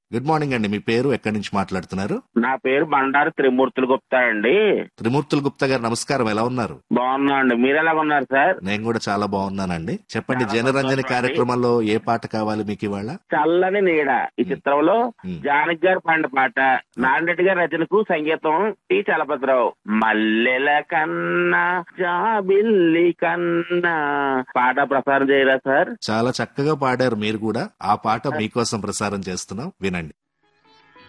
Good morning అండి మీ పేరు ఎక్కడి నుంచి మాట్లాడుతున్నారు నా పేరు బండారు త్రిమూర్తులు గుప్తా అండి త్రిమూర్తులు గుప్తా గారు నమస్కారం ఎలా ఉన్నారు బాగున్నా అండి మీరు ఎలా ఉన్నారు సార్ నేను కూడా చాలా బాగున్నానండి చెప్పండి చాలా జనరంజని సంతోషం కార్యక్రమంలో ఏ పాట కావాలి మీకు ఇవాళ చల్లని నీడ ఈ చిత్రంలో మ్. జానకి గారు పాడిన పాట నారాయణరెడ్డి గారి రచనకు సంగీతం టి చలపతిరావు మల్లెల కన్నా జాబిల్లి కన్నా పాట ప్రసారం చేయరా సార్ చాలా చక్కగా పాడారు మీరు కూడా ఆ పాట మీకోసం ప్రసారం చేస్తున్నాం వినండి